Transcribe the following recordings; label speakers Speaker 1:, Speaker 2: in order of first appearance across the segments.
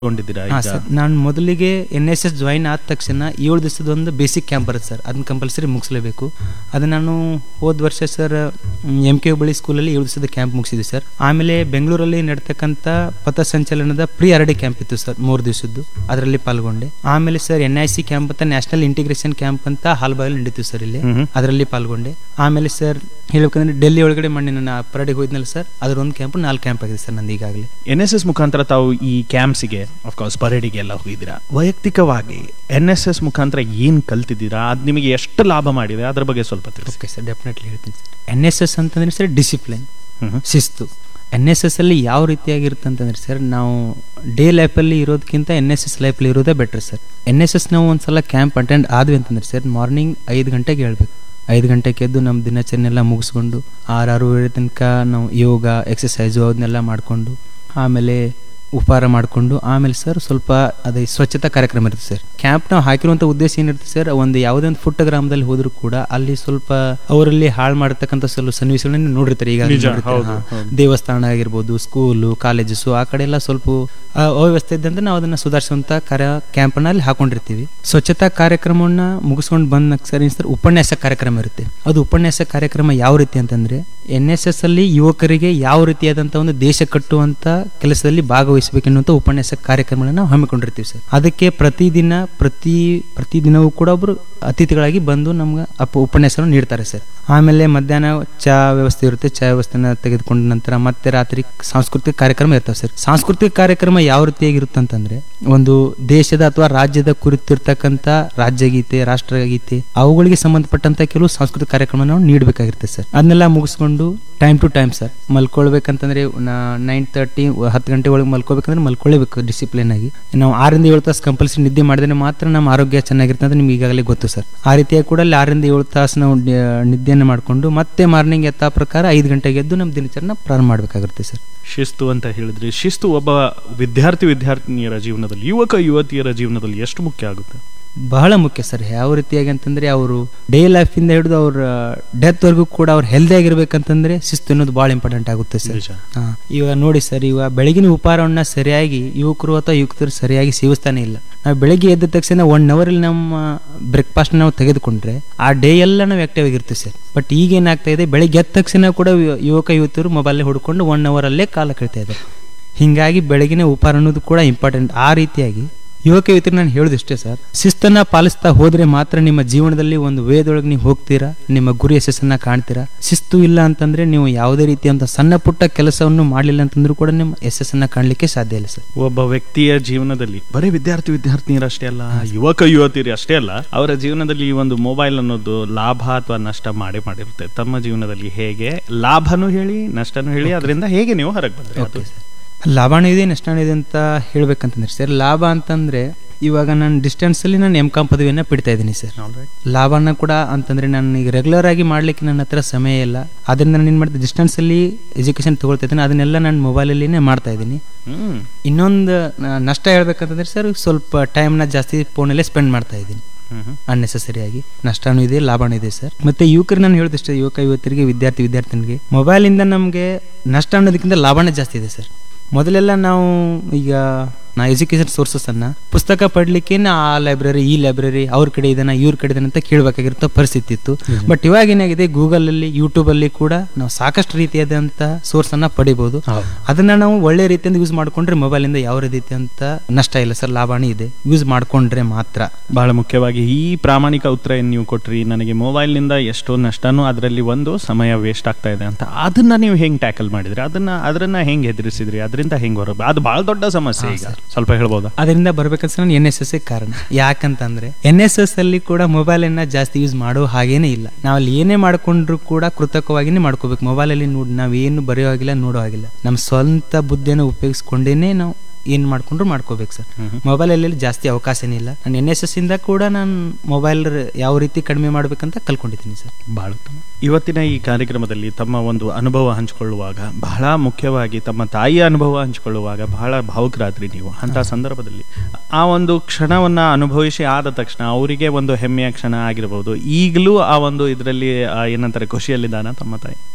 Speaker 1: ಕೊಂಡಿದ್ದೀರಾ
Speaker 2: ಹಾಂ
Speaker 1: ಈಗ
Speaker 2: ಸರ್ ನಾನು ಮೊದಲಿಗೆ ಎನ್ ಎಸ್ ಎಸ್ ಜಾಯಿನ್ ಆದ ತಕ್ಷಣ ಏಳು ದಿವಸದ ಒಂದು ಬೇಸಿಕ್ ಕ್ಯಾಂಪ್ ಬರುತ್ತೆ ಸರ್ ಅದನ್ನ ಕಂಪಲ್ಸರಿ ಮುಗಿಸ್ಲೇಬೇಕು ಅದು ನಾನು ಹೋದ ವರ್ಷ ಸರ್ ಎಮ್ ಕೆ ಹುಬ್ಬಳ್ಳಿ ಸ್ಕೂಲಲ್ಲಿ ಏಳು ದಿವಸದ ಕ್ಯಾಂಪ್ ಮುಗಿಸಿದ್ವಿ ಸರ್ ಆಮೇಲೆ ಬೆಂಗಳೂರಲ್ಲಿ ನಡ್ತಕ್ಕಂಥ ಪಥಸಂಚಲನದ ಪ್ರೀ ಅರಡಿ ಕ್ಯಾಂಪ್ ಇತ್ತು ಸರ್ ಮೂರು ದಿವಸದ್ದು ಅದರಲ್ಲಿ ಪಾಲ್ಗೊಂಡೆ ಆಮೇಲೆ sir N I C camp ಅಂತ ನ್ಯಾಷನಲ್ ಇಂಟಿಗ್ರೇಷನ್ ಕ್ಯಾಂಪ್ ಅಂತ ಹಾಲ್ಬಾಗಲ್ಲಿ ನಡೀತು ಸರ್ ಇಲ್ಲಿ
Speaker 1: ಹ್ಮ್.
Speaker 2: ಅದರಲ್ಲಿ ಪಾಲ್ಗೊಂಡೆ ಆಮೇಲೆ ಸರ್ ಹೇಳ್ಬೇಕಂದ್ರೆ ಡೆಲ್ಲಿ ಒಳಗಡೆ ಮಣ್ಣಿ ನನ್ನ ಪರಡಿಗೆ ಹೋದ್ನಲ್ಲ ಸರ್ ಅದ್ರ ಒಂದು ಕ್ಯಾಂಪ್ ನಾಲ್ಕು ಕ್ಯಾಂಪ್ ಆಗಿದೆ ಸರ್ ನಂದು ಈಗಾಗಲೇ
Speaker 1: ಎನ್ ಎಸ್ ಎಸ್ ಮುಖಾಂತರ ತಾವು ಈ ಕ್ಯಾಂಪ್ಸಿಗೆ ಅಫ್ಕೋರ್ಸ್ ಪರೇಡಿಗೆ ಎಲ್ಲ ಹೋಗಿದ್ದೀರಾ ವೈಯಕ್ತಿಕವಾಗಿ ಎನ್ ಎಸ್ ಎಸ್ ಮುಖಾಂತರ ಏನು ಕಲ್ತಿದ್ದೀರಾ ಅದು ನಿಮಗೆ ಎಷ್ಟು ಲಾಭ ಮಾಡಿದೆ ಅದ್ರ ಬಗ್ಗೆ ಸ್ವಲ್ಪ ತಿಳಿಸಿ
Speaker 2: ಓಕೆ ಸರ್ ಡೆಫಿನೆಟ್ಲಿ ಹೇಳ್ತೀನಿ ಸರ್ ಎನ್ ಎಸ್ ಎಸ್ ಅಂತಂದ್ರೆ ಸರ್ ಡಿಸಿಪ್ಲಿನ್
Speaker 1: ಹ್ಮ್.
Speaker 2: ಶಿಸ್ತು ಎನ್ ಎಸ್ ಎಸ್ ಅಲ್ಲಿ ಯಾವ ರೀತಿಯಾಗಿರುತ್ತೆ ಅಂತಂದ್ರೆ ಸರ್ ನಾವು ಡೇ ಲೈಫಲ್ಲಿ ಇರೋದಕ್ಕಿಂತ ಎನ್ ಎಸ್ ಎಸ್ ಲೈಫಲ್ಲಿ ಇರೋದೇ better sir N S S ನಾವು ಒಂದ್ಸಲ ಕ್ಯಾಂಪ್ ಅಟೆಂಡ್ ಆದ್ವಿ ಅಂತಂದ್ರೆ ಸರ್ ಮಾರ್ನಿಂಗ್ ಐದು ಗಂಟೆಗೆ ಹೇಳ್ಬೇಕು ಐದು ಗಂಟೆಗೆ ಎದ್ದು ನಮ್ಮ ದಿನಚರಿನೆಲ್ಲ ಮುಗಿಸ್ಕೊಂಡು ಆರು ಆರೂವರೆ ತನಕ ನಾವು ಯೋಗ ಎಕ್ಸಸೈಸು ಅದನ್ನೆಲ್ಲ ಮಾಡಿಕೊಂಡು ಆಮೇಲೆ ಉಪಹಾರ ಮಾಡಿಕೊಂಡು ಆಮೇಲೆ ಸರ್ ಸ್ವಲ್ಪ ಅದೇ ಸ್ವಚ್ಛತಾ ಕಾರ್ಯಕ್ರಮ ಇರುತ್ತೆ ಸರ್ ಕ್ಯಾಂಪ್ ನಾವು ಹಾಕಿರುವಂಥ ಉದ್ದೇಶ ಏನಿರುತ್ತೆ ಸರ್ ಒಂದು ಯಾವುದೇ ಒಂದು ಪುಟ್ಟ ಗ್ರಾಮದಲ್ಲಿ ಹೋದ್ರು ಕೂಡ ಅಲ್ಲಿ ಸ್ವಲ್ಪ ಅವರಲ್ಲಿ ಹಾಳು ಮಾಡತಕ್ಕಂಥ ಸ್ವಲ್ಪ ಸನ್ನಿವೇಶಗಳನ್ನ ನೀವು ನೋಡಿರ್ತಾರೆ ಈಗ
Speaker 1: ನಿಜ, ಹೌದು, ಹೌದು.
Speaker 2: ದೇವಸ್ಥಾನ ಆಗಿರ್ಬೋದು ಸ್ಕೂಲು ಕಾಲೇಜಸ್ಸು ಆ ಕಡೆ ಎಲ್ಲ ಸ್ವಲ್ಪ ಆ, ಅವ್ಯವಸ್ಥೆ ಇದ್ದಂತೆ ನಾವು ಅದನ್ನ ಸುಧಾರಿಸುವಂತ ಕಾರ್ಯ ಕ್ಯಾಂಪನ್ನ ಅಲ್ಲಿ ಹಾಕೊಂಡಿರ್ತೀವಿ ಸ್ವಚ್ಛತಾ ಕಾರ್ಯಕ್ರಮವನ್ನ ಮುಗಿಸ್ಕೊಂಡು ಬಂದ ಸರಿ ಸರ್ ಉಪನ್ಯಾಸ ಕಾರ್ಯಕ್ರಮ ಇರುತ್ತೆ ಅದು ಉಪನ್ಯಾಸ ಕಾರ್ಯಕ್ರಮ ಯಾವ ರೀತಿ ಅಂತಂದ್ರೆ ಎನ್ ಎಸ್ ಎಸ್ ಅಲ್ಲಿ ಯುವಕರಿಗೆ ಯಾವ ರೀತಿಯಾದಂಥ ಒಂದು ದೇಶ ಕಟ್ಟುವಂತ ಕೆಲಸದಲ್ಲಿ ಭಾಗವಹಿಸಬೇಕೆನ್ನುವಂಥ ಉಪನ್ಯಾಸ ಕಾರ್ಯಕ್ರಮಗಳನ್ನ ನಾವು ಹಮ್ಮಿಕೊಂಡಿರ್ತೀವಿ ಸರ್ ಅದಕ್ಕೆ ಪ್ರತಿದಿನ ಪ್ರತಿ ಪ್ರತಿದಿನವೂ ಕೂಡ ಒಬ್ರು ಅತಿಥಿಗಳಾಗಿ ಬಂದು ನಮ್ಗೆ ಅಪ್ಪ ಉಪನ್ಯಾಸವನ್ನು ನೀಡ್ತಾರೆ ಸರ್ ಆಮೇಲೆ ಮಧ್ಯಾಹ್ನ ಚಾ ವ್ಯವಸ್ಥೆ ಇರುತ್ತೆ ಚಾ ವ್ಯವಸ್ಥೆನ ತೆಗೆದುಕೊಂಡ ನಂತರ ಮತ್ತೆ ರಾತ್ರಿ ಸಾಂಸ್ಕೃತಿಕ ಕಾರ್ಯಕ್ರಮ ಇರ್ತವೆ ಸರ್ ಸಾಂಸ್ಕೃತಿಕ ಕಾರ್ಯಕ್ರಮ ಯಾವ ರೀತಿಯಾಗಿರುತ್ತೆ ಅಂತಂದ್ರೆ ಒಂದು ದೇಶದ ಅಥವಾ ರಾಜ್ಯದ ಕುರಿತಿರ್ತಕ್ಕಂಥ ರಾಜ್ಯಗೀತೆ ರಾಷ್ಟ್ರಗೀತೆ ಅವುಗಳಿಗೆ ಸಂಬಂಧಪಟ್ಟಂತ ಕೆಲವು ಸಾಂಸ್ಕೃತಿಕ ಕಾರ್ಯಕ್ರಮ ನಾವು ನೀಡಬೇಕಾಗಿರುತ್ತೆ ಸರ್ ಅದನ್ನೆಲ್ಲ ಮುಗಿಸ್ಕೊಂಡು ಟೈಮ್ ಟು ಟೈಮ್ ಸರ್ ಮಲ್ಕೊಳ್ಬೇಕಂತಂದ್ರೆ ನೈನ್ ತರ್ಟಿ ಹತ್ತು ಗಂಟೆ ಒಳಗೆ ಮಲ್ಕೋಬೇಕಂದ್ರೆ ಮಲ್ಕೊಳ್ಳೇಬೇಕು ಡಿಸಿಪ್ಲಿನ್ ಆಗಿ ನಾವು ಆರಿಂದ ಏಳು ತಾಸು ಕಂಪಲ್ಸರಿ ನಿದ್ದೆ ಮಾಡಿದ್ರೆ ಮಾತ್ರ ನಮ್ಮ ಆರೋಗ್ಯ ಚೆನ್ನಾಗಿರುತ್ತೆ ಅಂತ ನಿಮ್ಗೆ ಈಗಾಗಲೇ ಗೊತ್ತು ಸರ್ ಆ ರೀತಿಯಾಗಿ ಕೂಡ ಅಲ್ಲಿ ಆರಿಂದ ಏಳು ತಾಸು ನಾವು ನಿ- ನಿದ್ದೆಯನ್ನು ಮಾಡಿಕೊಂಡು ಮತ್ತೆ ಮಾರ್ನಿಂಗ್ ಎತ್ತ ಪ್ರಕಾರ ಐದು ಗಂಟೆಗೆ ಎದ್ದು ನಮ್ಮ ದಿನಚರಣ ಪ್ರಾರಂಭ ಮಾಡಬೇಕಾಗುತ್ತೆ ಸರ್
Speaker 1: ಶಿಸ್ತು ಅಂತ ಹೇಳಿದ್ರಿ ಶಿಸ್ತು ಒಬ್ಬ ವಿದ್ಯಾರ್ಥಿ ವಿದ್ಯಾರ್ಥಿನಿಯರ ಜೀವನದಲ್ಲಿ ಯುವಕ ಯುವತಿಯರ ಜೀವನದಲ್ಲಿ ಎಷ್ಟು ಮುಖ್ಯ ಆಗುತ್ತೆ
Speaker 2: ಬಹಳ ಮುಖ್ಯ ಸರ್ ಯಾವ ರೀತಿಯಾಗಿ ಅಂತಂದ್ರೆ ಅವರು ಡೇ ಲೈಫಿಂದ ಹಿಡಿದು ಅವ್ರ ಡೆತ್ ವರ್ಗೂ ಕೂಡ ಅವ್ರು ಹೆಲ್ದಿ ಆಗಿರ್ಬೇಕಂತಂದ್ರೆ ಶಿಸ್ತು ಅನ್ನೋದು ಬಹಳ ಇಂಪಾರ್ಟೆಂಟ್ ಆಗುತ್ತೆ ಸರ್
Speaker 1: ನಿಜ
Speaker 2: ಹಾ, ಇವಾಗ ನೋಡಿ ಸರ್ ಇವಾಗ ಬೆಳಗಿನ ಉಪಹಾರವನ್ನ ಸರಿಯಾಗಿ ಯುವಕರು ಅಥವಾ ಯುವಕರು ಸರಿಯಾಗಿ ಸೇವಿಸ್ತಾನೆ ಇಲ್ಲ ನಾವು ಬೆಳಗ್ಗೆ ಎದ್ದ ತಕ್ಷಣ ಒನ್ ಅವರಲ್ಲಿ ನಮ್ಮ ಬ್ರೇಕ್ಫಾಸ್ಟ್ ನಾವು ತೆಗೆದುಕೊಂಡ್ರೆ ಆ ಡೇ ಎಲ್ಲ ನಾವು ಆಕ್ಟಿವ್ ಆಗಿರ್ತೀವಿ ಸರ್ ಬಟ್ ಈಗ ಏನಾಗ್ತಾ ಇದೆ ಬೆಳಗ್ಗೆ ಎದ್ದ ತಕ್ಷಣ ಕೂಡ ಯು- ಯುವಕ ಯುವತಿಯರು ಮೊಬೈಲ್ ಹೊಡ್ಕೊಂಡು ಒನ್ ಅವರಲ್ಲೇ ಕಾಲ ಕಳಿತಾ ಇದ್ದಾರೆ ಹಿಂಗಾಗಿ ಬೆಳಗಿನ ಉಪಹಾರ ಅನ್ನೋದು ಕೂಡ ಇಂಪಾರ್ಟೆಂಟ್ ಆ ರೀತಿಯಾಗಿ ಯುವಕ ಯುವತಿಗೆ ನಾನು ಹೇಳೋದಿಷ್ಟೇ ಸರ್ ಶಿಸ್ತನ್ನ ಪಾಲಿಸ್ತಾ ಹೋದ್ರೆ ಮಾತ್ರ ನಿಮ್ಮ ಜೀವನದಲ್ಲಿ ಒಂದು ವೇದೊಳಗೆ ನೀವು ಹೋಗ್ತೀರಾ ನಿಮ್ಮ ಗುರಿ ಯಶಸ್ಸನ್ನ ಕಾಣ್ತೀರಾ ಶಿಸ್ತು ಇಲ್ಲ ಅಂತಂದ್ರೆ ನೀವು ಯಾವುದೇ ರೀತಿಯಂತ ಸಣ್ಣ ಪುಟ್ಟ ಕೆಲಸವನ್ನು ಮಾಡಲಿಲ್ಲ ಅಂತಂದ್ರೂ ಕೂಡ ನಿಮ್ಮ ಯಶಸ್ಸನ್ನ ಕಾಣಲಿಕ್ಕೆ ಸಾಧ್ಯ ಇಲ್ಲ ಸರ್
Speaker 1: ಒಬ್ಬ ವ್ಯಕ್ತಿಯ ಜೀವನದಲ್ಲಿ ಬರೀ ವಿದ್ಯಾರ್ಥಿ ವಿದ್ಯಾರ್ಥಿನಿಯರು ಅಷ್ಟೇ ಅಲ್ಲ ಯುವಕ ಯುವತಿಯರು ಅಷ್ಟೇ ಅಲ್ಲ ಅವರ ಜೀವನದಲ್ಲಿ ಈ ಒಂದು ಮೊಬೈಲ್ ಅನ್ನೋದು ಲಾಭ ಅಥವಾ ನಷ್ಟ ಮಾಡೇ ಮಾಡಿರುತ್ತೆ ತಮ್ಮ ಜೀವನದಲ್ಲಿ ಹೇಗೆ ಲಾಭನೂ ಹೇಳಿ ನಷ್ಟನೂ ಹೇಳಿ ಅದರಿಂದ ಹೇಗೆ ನೀವು ಹೊರಗೆ ಬಂದ್ರಿ ಅದು
Speaker 2: ಓಕೆ ಸರ್ ಲಾಭಾನ ಇದೆ ನಷ್ಟನೂ ಇದೆ ಅಂತ ಹೇಳ್ಬೇಕಂತಂದ್ರೆ ಸರ್ ಲಾಭ ಅಂತಂದ್ರೆ ಇವಾಗ ನಾನು ಡಿಸ್ಟೆನ್ಸಲ್ಲಿ ನಾನು ಎಂ ಕಾಮ್ ಪದವಿಯನ್ನು ಬಿಡ್ತಾ ಇದ್ದೀನಿ ಸರ್
Speaker 1: Alright.
Speaker 2: ಲಾಭನ ಕೂಡ ಅಂತಂದ್ರೆ ನಾನು ಈಗ ರೆಗ್ಯುಲರ್ ಆಗಿ ಮಾಡ್ಲಿಕ್ಕೆ ನನ್ನ ಹತ್ರ ಸಮಯ ಇಲ್ಲ ಅದರಿಂದ ನಾನು ಏನು ಮಾಡ್ತೀನಿ ಡಿಸ್ಟೆನ್ಸ್ ಅಲ್ಲಿ ಎಜುಕೇಶನ್ ತಗೊಳ್ತಾ ಇದ್ದೀನಿ ಅದನ್ನೆಲ್ಲ ನಾನು ಮೊಬೈಲಲ್ಲಿನೇ ಮಾಡ್ತಾ ಇದ್ದೀನಿ
Speaker 1: ಹ್ಮ್
Speaker 2: ಇನ್ನೊಂದು ನ- ನಷ್ಟ ಹೇಳ್ಬೇಕಂತಂದ್ರೆ ಸರ್ ಸ್ವಲ್ಪ ಟೈಮ್ನ ಜಾಸ್ತಿ ಫೋನಲ್ಲೇ ಸ್ಪೆಂಡ್ ಮಾಡ್ತಾ ಇದ್ದೀನಿ
Speaker 1: ಹ್ಮ್ ಹ್ಮ್.
Speaker 2: ಅನ್ನೆಸೆಸರಿಯಾಗಿ ನಷ್ಟನೂ ಇದೆ ಲಾಭನೂ ಇದೆ ಸರ್ ಮತ್ತೆ ಯುವಕರು ನಾನು ಹೇಳಿದಷ್ಟೇ ಯುವಕ ಯುವತಿಯರಿಗೆ ವಿದ್ಯಾರ್ಥಿ ವಿದ್ಯಾರ್ಥಿನಿಗೆ ಮೊಬೈಲಿಂದ ನಮಗೆ ನಷ್ಟ ಅನ್ನೋದಕ್ಕಿಂತ ಲಾಭನೇ ಜಾಸ್ತಿ ಇದೆ ಸರ್ ಮೊದಲೆಲ್ಲ ನಾವು ಈಗ ನಾ ಎಜುಕೇಶನ್ ಸೋರ್ಸಸ್ ಅನ್ನ ಪುಸ್ತಕ ಪಡ್ಲಿಕ್ಕೆ ಆ ಲೈಬ್ರರಿ ಈ ಲೈಬ್ರರಿ ಅವ್ರ ಕಡೆ ಇದನ್ನ ಇವ್ರ ಕಡೆ ಇದನ್ನ ಅಂತ ಕೇಳಬೇಕಾಗಿರೋ ಪರಿಸ್ಥಿತಿ ಇತ್ತು ಬಟ್ ಇವಾಗ ಏನಾಗಿದೆ ಗೂಗಲ್ ಅಲ್ಲಿ ಯೂಟ್ಯೂಬ್ ಅಲ್ಲಿ ಕೂಡ ನಾವು ಸಾಕಷ್ಟು ರೀತಿಯಾದಂತ ಸೋರ್ಸ್ ಅನ್ನ ಪಡಿಬಹುದು ಅದನ್ನ ನಾವು ಒಳ್ಳೆ ರೀತಿಯಿಂದ ಯೂಸ್ ಮಾಡ್ಕೊಂಡ್ರೆ ಮೊಬೈಲ್ ಇಂದ ಯಾವ ರೀತಿ ಅಂತ ನಷ್ಟ ಇಲ್ಲ ಸರ್ ಲಾಭಾಣಿ ಇದೆ ಯೂಸ್ ಮಾಡ್ಕೊಂಡ್ರೆ ಮಾತ್ರ
Speaker 1: ಬಹಳ ಮುಖ್ಯವಾಗಿ ಈ ಪ್ರಾಮಾಣಿಕ ಉತ್ತರ ಏನು ನೀವು ಕೊಟ್ರಿ ನನಗೆ ಮೊಬೈಲ್ನಿಂದ ಎಷ್ಟೋ ನಷ್ಟನೂ ಅದರಲ್ಲಿ ಒಂದು ಸಮಯ ವೇಸ್ಟ್ ಆಗ್ತಾ ಇದೆ ಅಂತ ಅದನ್ನ ನೀವು ಹೆಂಗ್ ಟ್ಯಾಕಲ್ ಮಾಡಿದ್ರಿ ಅದನ್ನ ಅದನ್ನ ಹೆಂಗ್ ಎದುರಿಸಿದ್ರಿ ಅದರಿಂದ ಹೆಂಗ್ ಹೊರ ಅದು ಬಹಳ ದೊಡ್ಡ ಸಮಸ್ಯೆ ಈಗ ಸ್ವಲ್ಪ ಹೇಳ್ಬೋದಾ
Speaker 2: ಅದರಿಂದ ಬರ್ಬೇಕಂತ ನಾನು ಎನ್ ಎಸ್ ಎಸ್ ಕಾರಣ ಯಾಕಂತಂದ್ರೆ ಎನ್ ಎಸ್ ಎಸ್ ಅಲ್ಲಿ ಕೂಡ ಮೊಬೈಲ್ ಅನ್ನ ಜಾಸ್ತಿ ಯೂಸ್ ಮಾಡೋ ಹಾಗೇನೆ ಇಲ್ಲ ನಾವು ಅಲ್ಲಿ ಏನೇ ಮಾಡ್ಕೊಂಡ್ರು ಕೂಡ ಕೃತಕವಾಗಿನೇ ಮಾಡ್ಕೋಬೇಕು ಮೊಬೈಲ್ ಅಲ್ಲಿ ನೋಡಿ ನಾವೇನು ಬರೆಯೋ ಹಾಗಿಲ್ಲ ನೋಡೋ ಹಾಗಿಲ್ಲ ನಮ್ಮ ಸ್ವಂತ ಬುದ್ಧಿಯನ್ನು ಉಪಯೋಗಿಸ್ಕೊಂಡೇನೆ ನಾವು ಏನ್ ಮಾಡ್ಕೊಂಡ್ರು ಮಾಡ್ಕೋಬೇಕು ಸರ್ ಮೊಬೈಲ್ ಅಲ್ಲಿ ಜಾಸ್ತಿ ಅವಕಾಶನೇ ಇಲ್ಲ ನಾನು ಎನ್ ಎಸ್ ಎಸ್ ಇಂದ ಕೂಡ ನಾನು ಮೊಬೈಲ್ ಯಾವ ರೀತಿ ಕಡಿಮೆ ಮಾಡ್ಬೇಕಂತ ಕಲ್ಕೊಂಡಿದ್ದೀನಿ ಸರ್
Speaker 1: ಬಹಳ ಉತ್ತಮ ಇವತ್ತಿನ ಈ ಕಾರ್ಯಕ್ರಮದಲ್ಲಿ ತಮ್ಮ ಒಂದು ಅನುಭವ ಹಂಚಿಕೊಳ್ಳುವಾಗ ಬಹಳ ಮುಖ್ಯವಾಗಿ ತಮ್ಮ ತಾಯಿಯ ಅನುಭವ ಹಂಚಿಕೊಳ್ಳುವಾಗ ಬಹಳ ಭಾವುಕರಾದ್ರಿ ನೀವು ಅಂತ ಸಂದರ್ಭದಲ್ಲಿ ಆ ಒಂದು ಕ್ಷಣವನ್ನ ಅನುಭವಿಸಿ ಆದ ತಕ್ಷಣ ಅವರಿಗೆ ಒಂದು ಹೆಮ್ಮೆಯ ಕ್ಷಣ ಆಗಿರಬಹುದು ಈಗಲೂ ಆ ಒಂದು ಇದರಲ್ಲಿ ಏನಂತಾರೆ ಖುಷಿಯಲ್ಲಿದ್ದಾನ ತಮ್ಮ ತಾಯಿ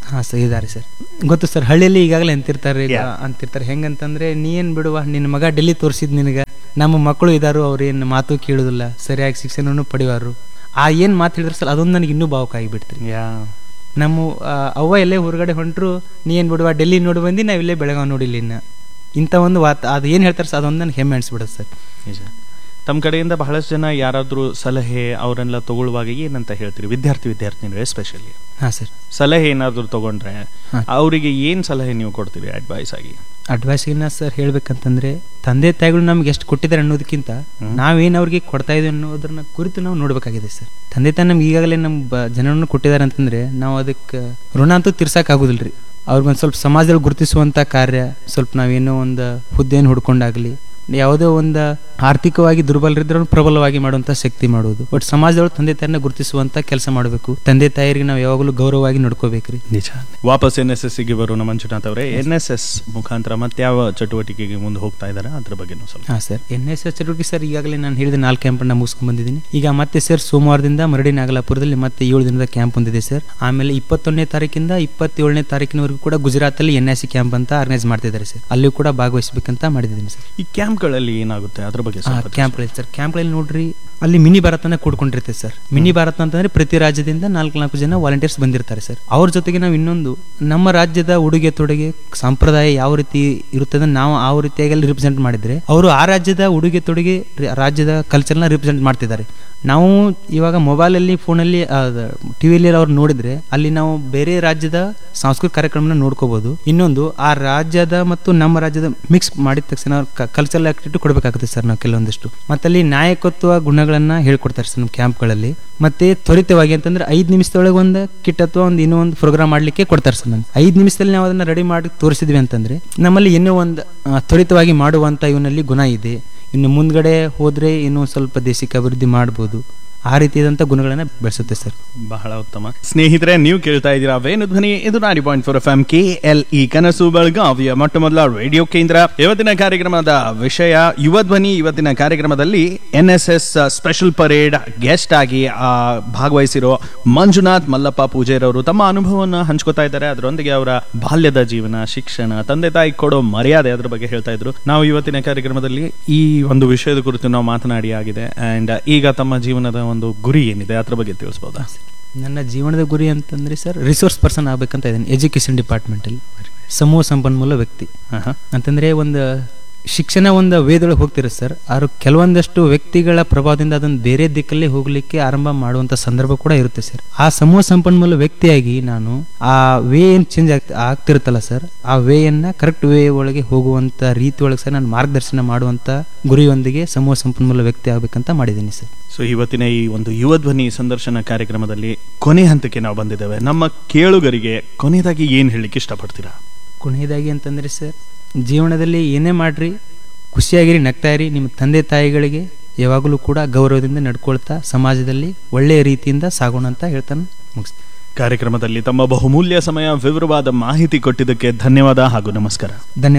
Speaker 2: ಹಾಂ ಸರ್ ಇದ್ದಾರೆ ಸರ್ ಗೊತ್ತು ಸರ್ ಹಳ್ಳಿಯಲ್ಲಿ ಈಗಾಗಲೇ ಅಂತಿರ್ತಾರೆ ಈಗ
Speaker 1: Yeah.
Speaker 2: ಅಂತಿರ್ತಾರೆ ಹೆಂಗಂತಂದ್ರೆ ನೀ ಏನು ಬಿಡುವ ನಿನ್ನ ಮಗ ಡೆಲ್ಲಿ ತೋರಿಸಿದ್ ನಿನಗೆ ನಮ್ಮ ಮಕ್ಕಳು ಇದಾರು ಅವ್ರು ಏನು ಮಾತು ಕೇಳೋದಿಲ್ಲ ಸರಿಯಾಗಿ ಶಿಕ್ಷಣವನ್ನು ಪಡೆಯುವಾರು ಆ ಏನು ಮಾತು ಹೇಳಿದ್ರೆ ಸರ್ ಅದೊಂದು ನನಗೆ ಇನ್ನೂ ಭಾವಕ ಆಗಿಬಿಡ್ತೀರಿ
Speaker 1: ಯಾ
Speaker 2: ನಮ್ಮ ಆ, ಅವ್ವ ಎಲ್ಲೇ ಹೊರಗಡೆ ಹೊಂಟ್ರು ನೀ ಏನು ಬಿಡುವ ಡೆಲ್ಲಿ ನೋಡಿ ಬಂದು ನಾವು ಇಲ್ಲೇ ಬೆಳಗಾವಿ ನೋಡಿಲ್ಲ ಇನ್ನು ಇಂಥ ಒಂದು ವಾತ ಅದು ಏನು ಹೇಳ್ತಾರೆ ಸರ್ ಅದೊಂದು ನನಗೆ ಹೆಮ್ಮೆ ಅನಿಸ್ಬಿಡುತ್ತೆ ಸರ್
Speaker 1: ನಿಜ ತಮ್ಮ ಕಡೆಯಿಂದ ಬಹಳಷ್ಟು ಜನ ಯಾರಾದರೂ ಸಲಹೆ ಅವರೆಲ್ಲ ತಗೊಳ್ಳುವಾಗ ಏನಂತ ಹೇಳ್ತೀರಿ ವಿದ್ಯಾರ್ಥಿ ವಿದ್ಯಾರ್ಥಿನಿಗಳು ಎಸ್ಪೆಷಲಿ
Speaker 2: ಹಾಂ ಸರ್
Speaker 1: ಸಲಹೆ ಏನಾದರೂ ತಗೊಂಡ್ರೆ
Speaker 2: ಹಾ.
Speaker 1: ಅವರಿಗೆ ಏನು ಸಲಹೆ ನೀವು ಕೊಡ್ತೀರಿ ಅಡ್ವೈಸ್ ಆಗಿ
Speaker 2: ಅಡ್ವೈಸ್ಗಿನ್ನ ಸರ್ ಹೇಳ್ಬೇಕಂತಂದ್ರೆ ತಂದೆ ತಾಯಿಗಳು ನಮ್ಗೆ ಎಷ್ಟು ಕೊಟ್ಟಿದ್ದಾರೆ ಅನ್ನೋದಕ್ಕಿಂತ
Speaker 1: ಹ್ಮ್.
Speaker 2: ನಾವೇನು ಅವ್ರಿಗೆ ಕೊಡ್ತಾ ಇದೀವಿ ಅನ್ನೋದನ್ನ ಕುರಿತು ನಾವು ನೋಡ್ಬೇಕಾಗಿದೆ ಸರ್ ತಂದೆ ತಾಯಿ ನಮ್ಗೆ ಈಗಾಗಲೇ ನಮ್ಮ ಬ ಜನರನ್ನು ಕೊಟ್ಟಿದ್ದಾರೆ ಅಂತಂದ್ರೆ ನಾವು ಅದಕ್ಕೆ ಋಣ ಅಂತೂ ತೀರ್ಸಕ್ಕಾಗೋದಿಲ್ಲ ರೀ ಅವ್ರಿಗೊಂದು ಸ್ವಲ್ಪ ಸಮಾಜದಲ್ಲಿ ಗುರುತಿಸುವಂಥ ಕಾರ್ಯ ಸ್ವಲ್ಪ ನಾವೇನೋ ಒಂದು ಹುದ್ದೆಯನ್ನು ಹುಡ್ಕೊಂಡಾಗಲಿ ಯಾವುದೋ ಒಂದು ಆರ್ಥಿಕವಾಗಿ ದುರ್ಬಲರಿದ್ರೂ ಪ್ರಬಲವಾಗಿ ಮಾಡುವಂಥ ಶಕ್ತಿ ಮಾಡೋದು ಬಟ್ ಸಮಾಜದೊಳಗೆ ತಂದೆ ತಾಯಿನ ಗುರುತಿಸುವಂಥ ಕೆಲಸ ಮಾಡಬೇಕು ತಂದೆ ತಾಯಿರಿಗೆ ನಾವು ಯಾವಾಗಲೂ ಗೌರವವಾಗಿ ನೋಡ್ಕೋಬೇಕ್ರಿ
Speaker 1: ನಿಜ ವಾಪಸ್ ಎನ್ ಎಸ್ ಎಸ್ ಗೆ ಬರೋಣ ಮಂಜುನಾಥ್ ಅವರೇ ಎನ್ ಎಸ್ ಎಸ್ ಮುಖಾಂತರ ಮತ್ತೆ ಯಾವ ಚಟುವಟಿಕೆಗೆ ಮುಂದೆ ಹೋಗ್ತಾ ಇದ್ದಾರೆ ಅದ್ರ ಬಗ್ಗೆನೂ ಸ್ವಲ್ಪ
Speaker 2: ಹಾಂ ಸರ್ ಎನ್ ಎಸ್ ಎಸ್ ಚಟುವಟಿಕೆ ಸರ್ ಈಗಾಗಲೇ ನಾನು ಹೇಳಿದ ನಾಲ್ಕು ಕ್ಯಾಂಪನ್ನು ಮುಗಿಸ್ಕೊಂಡು ಬಂದಿದ್ದೀನಿ ಈಗ ಮತ್ತೆ ಸರ್ ಸೋಮವಾರದಿಂದ ಮರಡಿ ನಾಗಲಾಪುರದಲ್ಲಿ ಮತ್ತೆ ಏಳು ದಿನದ ಕ್ಯಾಂಪ್ ಹೊಂದಿದೆ ಸರ್ ಆಮೇಲೆ ಇಪ್ಪತ್ತೊಂದನೇ ತಾರೀಕಿಂದ ಇಪ್ಪತ್ತೇಳನೇ ತಾರೀಕಿನವರೆಗೂ ಕೂಡ ಗುಜರಾತಲ್ಲಿ ಎನ್ ಎಸ್ ಸಿ ಕ್ಯಾಂಪ್ ಅಂತ ಆರ್ಗನೈಸ್ ಮಾಡ್ತಿದ್ದಾರೆ ಸರ್ ಅಲ್ಲಿ ಕೂಡ ಭಾಗವಹಿಸಬೇಕಂತ ಮಾಡಿದ್ದೀನಿ ಸರ್
Speaker 1: ಈ ಕ್ಯಾಂಪ್ಗಳಲ್ಲಿ ಏನಾಗುತ್ತೆ ಅದ್ರ ಬಗ್ಗೆ ಸ್ವಲ್ಪ ತಿಳಿಸಿ.
Speaker 2: ಕ್ಯಾಂಪ್ಗಳಲ್ಲಿ ಸರ್ ಕ್ಯಾಂಪ್ಗಳಲ್ಲಿ ನೋಡ್ರಿ ಅಲ್ಲಿ ಮಿನಿ ಭಾರತನ ಕೂಡ್ಕೊಂಡಿರ್ತೈತೆ ಸರ್ ಮಿನಿ ಭಾರತ ಅಂತಂದ್ರೆ ಪ್ರತಿ ರಾಜ್ಯದಿಂದ ನಾಲ್ಕು ನಾಲ್ಕು ಜನ ವಾಲಂಟಿಯರ್ಸ್ ಬಂದಿರ್ತಾರೆ ಸರ್ ಅವ್ರ ಜೊತೆಗೆ ನಾವು ಇನ್ನೊಂದು ನಮ್ಮ ರಾಜ್ಯದ ಉಡುಗೆ ತೊಡುಗೆ ಸಂಪ್ರದಾಯ ಯಾವ ರೀತಿ ಇರುತ್ತದೆ ನಾವು ಆ ರೀತಿಯಾಗಿ ಅಲ್ಲಿ ರಿಪ್ರೆಸೆಂಟ್ ಮಾಡಿದ್ರೆ ಅವರು ಆ ರಾಜ್ಯದ ಉಡುಗೆ ತೊಡುಗೆ ರ- ರಾಜ್ಯದ ಕಲ್ಚರ್ನ ರಿಪ್ರೆಸೆಂಟ್ ಮಾಡ್ತಿದ್ದಾರೆ ನಾವು ಇವಾಗ ಮೊಬೈಲಲ್ಲಿ ಫೋನಲ್ಲಿ ಟಿವಿಯಲ್ಲಿ ಅವ್ರು ನೋಡಿದ್ರೆ ಅಲ್ಲಿ ನಾವು ಬೇರೆ ರಾಜ್ಯದ ಸಾಂಸ್ಕೃತಿಕ ಕಾರ್ಯಕ್ರಮನ ನೋಡ್ಕೋಬಹುದು ಇನ್ನೊಂದು ಆ ರಾಜ್ಯದ ಮತ್ತು ನಮ್ಮ ರಾಜ್ಯದ ಮಿಕ್ಸ್ ಮಾಡಿದ ತಕ್ಷಣ ಕಲ್ಚರಲ್ ಆಕ್ಟಿವಿಟಿ ಕೊಡಬೇಕಾಗುತ್ತೆ ಸರ್ ನಾವು ಕೆಲವೊಂದಿಷ್ಟು ಮತ್ತೆ ಅಲ್ಲಿ ನಾಯಕತ್ವ ಗುಣಗಳನ್ನ ಹೇಳ್ಕೊಡ್ತಾರೆ ಸರ್ ನಮ್ಮ ಕ್ಯಾಂಪ್ಗಳಲ್ಲಿ ಮತ್ತೆ ತ್ವರಿತವಾಗಿ ಅಂತಂದ್ರೆ ಐದು ನಿಮಿಷದೊಳಗೆ ಒಂದು ಕಿಟ್ ಅಥವಾ ಒಂದು ಇನ್ನೂ ಒಂದು ಪ್ರೋಗ್ರಾಮ್ ಮಾಡ್ಲಿಕ್ಕೆ ಕೊಡ್ತಾರೆ ಸರ್ ನಮ್ಗೆ ಐದು ನಿಮಿಷದಲ್ಲಿ ನಾವು ಅದನ್ನ ರೆಡಿ ಮಾಡಿ ತೋರಿಸಿದ್ವಿ ಅಂತಂದ್ರೆ ನಮ್ಮಲ್ಲಿ ಇನ್ನೂ ಒಂದು ಆ, ತ್ವರಿತವಾಗಿ ಮಾಡುವಂತ ಇವನಲ್ಲಿ ಗುಣ ಇದೆ ಇನ್ನು ಮುಂದ್ಗಡೆ ಹೋದ್ರೆ ಇನ್ನೂ ಸ್ವಲ್ಪ ದೇಶಕ್ಕೆ ಅಭಿವೃದ್ಧಿ ಮಾಡ್ಬೋದು ಆ ರೀತಿಯಾದಂಥ ಗುಣಗಳನ್ನ ಬೆಳೆಸುತ್ತೆ ಸರ್
Speaker 1: ಬಹಳ ಉತ್ತಮ ಸ್ನೇಹಿತರೆ ನೀವು ಕೇಳ್ತಾ ಇದ್ದೀರಾ ವೇಣು ಧ್ವನಿ ಇದು ನಾಡಿ point four F M K L E ಕನಸು ಬೆಳಗಾವಿಯ ಮೊಟ್ಟ ಮೊದಲ ರೇಡಿಯೋ ಕೇಂದ್ರ ಇವತ್ತಿನ ಕಾರ್ಯಕ್ರಮದ ವಿಷಯ ಯುವ ಧ್ವನಿ ಇವತ್ತಿನ ಕಾರ್ಯಕ್ರಮದಲ್ಲಿ N S S special parade guest ಆಗಿ ಆ, ಭಾಗವಹಿಸಿರೋ ಮಂಜುನಾಥ್ ಮಲ್ಲಪ್ಪ ಪೂಜೇರವರು ತಮ್ಮ ಅನುಭವವನ್ನು ಹಂಚ್ಕೋತಾ ಇದ್ದಾರೆ ಅದರೊಂದಿಗೆ ಅವರ ಬಾಲ್ಯದ ಜೀವನ ಶಿಕ್ಷಣ ತಂದೆ ತಾಯಿ ಕೊಡೋ ಮರ್ಯಾದೆ ಅದ್ರ ಬಗ್ಗೆ ಹೇಳ್ತಾ ಇದ್ರು ನಾವು ಇವತ್ತಿನ ಕಾರ್ಯಕ್ರಮದಲ್ಲಿ ಈ ಒಂದು ವಿಷಯದ ಕುರಿತು ನಾವು ಮಾತನಾಡಿ ಆಗಿದೆ ಅಂಡ್ ಈಗ ತಮ್ಮ ಜೀವನದ ಒಂದು ಗುರಿ ಏನಿದೆ ಅದ್ರ ಬಗ್ಗೆ ತಿಳಿಸ್ಬೋದಾ
Speaker 2: ನನ್ನ ಜೀವನದ ಗುರಿ ಅಂತಂದ್ರೆ ಸರ್ ರಿಸೋರ್ಸ್ ಪರ್ಸನ್ ಆಗ್ಬೇಕಂತ ಇದ್ದೀನಿ ಎಜುಕೇಶನ್ ಡಿಪಾರ್ಟ್ಮೆಂಟಲ್ಲಿ ಸಮೂಹ ಸಂಪನ್ಮೂಲ ವ್ಯಕ್ತಿ
Speaker 1: ಆಹಾ.
Speaker 2: ಅಂತಂದ್ರೆ ಒಂದು ಶಿಕ್ಷಣ ಒಂದು ವೇದೊಳಗೆ ಹೋಗ್ತಿರುತ್ತೆ ಸರ್ ಆದ್ರೆ ಕೆಲವೊಂದಷ್ಟು ವ್ಯಕ್ತಿಗಳ ಪ್ರಭಾವದಿಂದ ಅದನ್ನು ಬೇರೆ ದಿಕ್ಕಲ್ಲಿ ಹೋಗ್ಲಿಕ್ಕೆ ಆರಂಭ ಮಾಡುವಂತ ಸಂದರ್ಭ ಕೂಡ ಇರುತ್ತೆ ಸರ್ ಆ ಸಮೂಹ ಸಂಪನ್ಮೂಲ ವ್ಯಕ್ತಿಯಾಗಿ ನಾನು ಆ ವೇ ಏನ್ ಚೇಂಜ್ ಆಗ್ತ ಆಗ್ತಿರುತ್ತಲ್ಲ ಸರ್ ಆ ವೇಯನ್ನ ಕರೆಕ್ಟ್ ವೇ ಒಳಗೆ ಹೋಗುವಂತ ರೀತಿ ಒಳಗೆ ಸರ್ ನಾನು ಮಾರ್ಗದರ್ಶನ ಮಾಡುವಂತ ಗುರಿಯೊಂದಿಗೆ ಸಮೂಹ ಸಂಪನ್ಮೂಲ ವ್ಯಕ್ತಿ ಆಗ್ಬೇಕಂತ ಮಾಡಿದ್ದೀನಿ ಸರ್
Speaker 1: ಸೊ ಇವತ್ತಿನ ಈ ಒಂದು ಯುವ ಧ್ವನಿ ಸಂದರ್ಶನ ಕಾರ್ಯಕ್ರಮದಲ್ಲಿ ಕೊನೆ ಹಂತಕ್ಕೆ ನಾವು ಬಂದಿದ್ದೇವೆ ನಮ್ಮ ಕೇಳುಗರಿಗೆ ಕೊನೆಯದಾಗಿ ಏನ್ ಹೇಳಲಿಕ್ಕೆ ಇಷ್ಟಪಡ್ತೀರಾ
Speaker 2: ಕೊನೆಯದಾಗಿ ಅಂತಂದರೆ ಸರ್ ಜೀವನದಲ್ಲಿ ಏನೇ ಮಾಡ್ರಿ ಖುಷಿಯಾಗಿರಿ ನಗ್ತಾ ಇರಿ ನಿಮ್ಮ ತಂದೆ ತಾಯಿಗಳಿಗೆ ಯಾವಾಗಲೂ ಕೂಡ ಗೌರವದಿಂದ ನಡ್ಕೊಳ್ತಾ ಸಮಾಜದಲ್ಲಿ ಒಳ್ಳೆಯ ರೀತಿಯಿಂದ ಸಾಗೋಣ ಅಂತ ಹೇಳ್ತಾನೆ ಮುಗಿಸ್ತೀನಿ
Speaker 1: ಕಾರ್ಯಕ್ರಮದಲ್ಲಿ ತಮ್ಮ ಬಹುಮೂಲ್ಯ ಸಮಯ ವಿವರವಾದ ಮಾಹಿತಿ ಕೊಟ್ಟಿದ್ದಕ್ಕೆ ಧನ್ಯವಾದ ಹಾಗೂ ನಮಸ್ಕಾರ
Speaker 2: ಧನ್ಯವಾದ